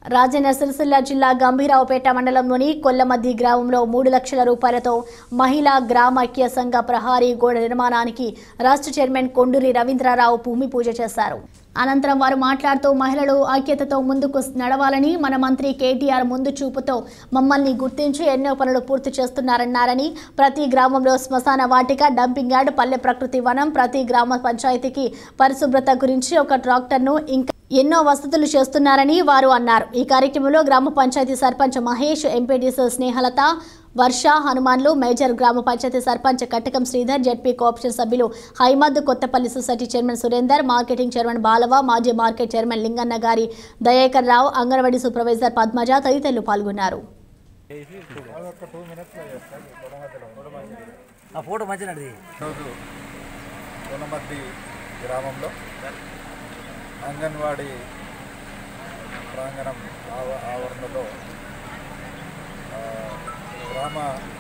రాజన్న సిరిసిల్ల జిల్లా గంభీరావుపేట మండలంలోని కొల్లమద్ది గ్రామంలో మూడు లక్షల రూపాయలతో మహిళా గ్రామ ఐక్య సంఘ ప్రహారీ గోడ నిర్మాణానికి రాష్ట్ర చైర్మన్ కొండూరి రవీంద్రరావు భూమి పూజ చేశారు అనంతరం వారు మాట్లాడుతూ మహిళలు ఐక్యతతో ముందుకు నడవాలని మన మంత్రి కేటీఆర్ ముందు చూపుతో మమ్మల్ని గుర్తించి ఎన్నో పనులు పూర్తి చేస్తున్నారన్నారని ప్రతి గ్రామంలో శ్మశాన వాటిక డంపింగ్ యార్డ్ పల్లె ప్రకృతి వనం ప్రతి గ్రామ పంచాయతీకి పరిశుభ్రత గురించి ఒక ట్రాక్టర్ను ఇంకా ఎన్నో వసతులు చేస్తున్నారని వారు అన్నారు ఈ కార్యక్రమంలో గ్రామ పంచాయతీ సర్పంచ్ మహేష్ ఎంపీడీసీ స్నేహలత వర్ష హనుమాన్లు మేజర్ గ్రామ పంచాయతీ సర్పంచ్ కట్టకం శ్రీధర్ జెడ్పీ కోఆప్షన్ సభ్యులు Haimad Kothapalli society chairman Surender marketing chairman Balava మాజీ మార్కెట్ చైర్మన్ లింగన్న గారి దయాకర్ రావు అంగన్వాడీ సూపర్వైజర్ పద్మజ తదితరులు పాల్గొన్నారు ఆ ఫోటో మంచినది ఈరోజు కొనమద్ది గ్రామంలో అంగన్వాడీ ప్రాంగణం ఆవ ఆవరణలో ఆ, గ్రామ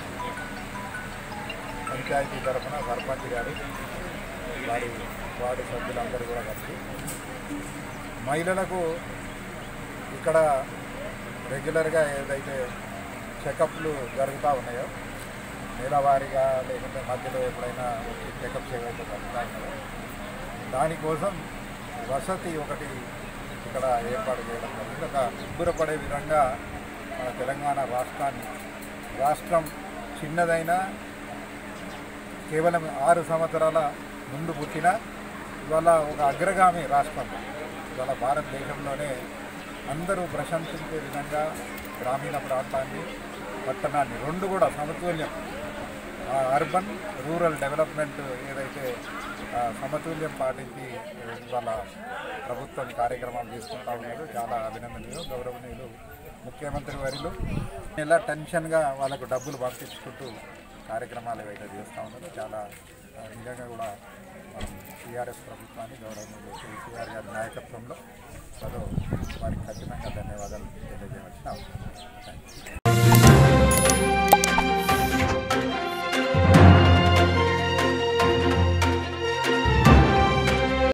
పంచాయతీ తరఫున సర్పంచ్ గారు వారి వార్డు సభ్యులందరూ కూడా కలిసి మహిళలకు ఇక్కడ రెగ్యులర్గా ఏదైతే చెకప్లు జరుగుతూ ఉన్నాయో నెలవారీగా లేకుంటే మధ్యలో ఎప్పుడైనా వచ్చి చెకప్స్ ఏవైతే జరుగుతూ ఉన్నాయో దానికోసం వసతి ఒకటి ఇక్కడ ఏర్పాటు చేయడం జరిగింది ఒక ఇబ్బురపడే విధంగా మన తెలంగాణ రాష్ట్రాన్ని రాష్ట్రం చిన్నదైనా కేవలం ఆరు సంవత్సరాల ముందు పుట్టిన ఇవాళ ఒక అగ్రగామి రాష్ట్రం ఇవాళ భారతదేశంలోనే అందరూ ప్రశంసించే విధంగా గ్రామీణ ప్రాంతాన్ని పట్టణాన్ని రెండు కూడా సమతుల్యం ఆ అర్బన్ రూరల్ డెవలప్మెంట్ ఏదైతే ఆ, సమతుల్యం పాటించి ఇవాళ ప్రభుత్వం కార్యక్రమాలు తీసుకుంటా ఉన్నారు చాలా అభినందనీయులు గౌరవనీయులు ముఖ్యమంత్రి వారిలు ఇలా టెన్షన్గా వాళ్ళకు డబ్బులు పంపించుకుంటూ కార్యక్రమాలు ఏవైతే చేస్తూ ఉన్నారో చాలా ఆ, నిజంగా కూడా మనం టీఆర్ఎస్ ప్రభుత్వాన్ని గౌరవనీయులు కేసీఆర్ గారి నాయకత్వంలో వారు వారికి ఖచ్చితంగా ధన్యవాదాలు తెలియజేయవలసిన అవసరం ఉంది. Thank you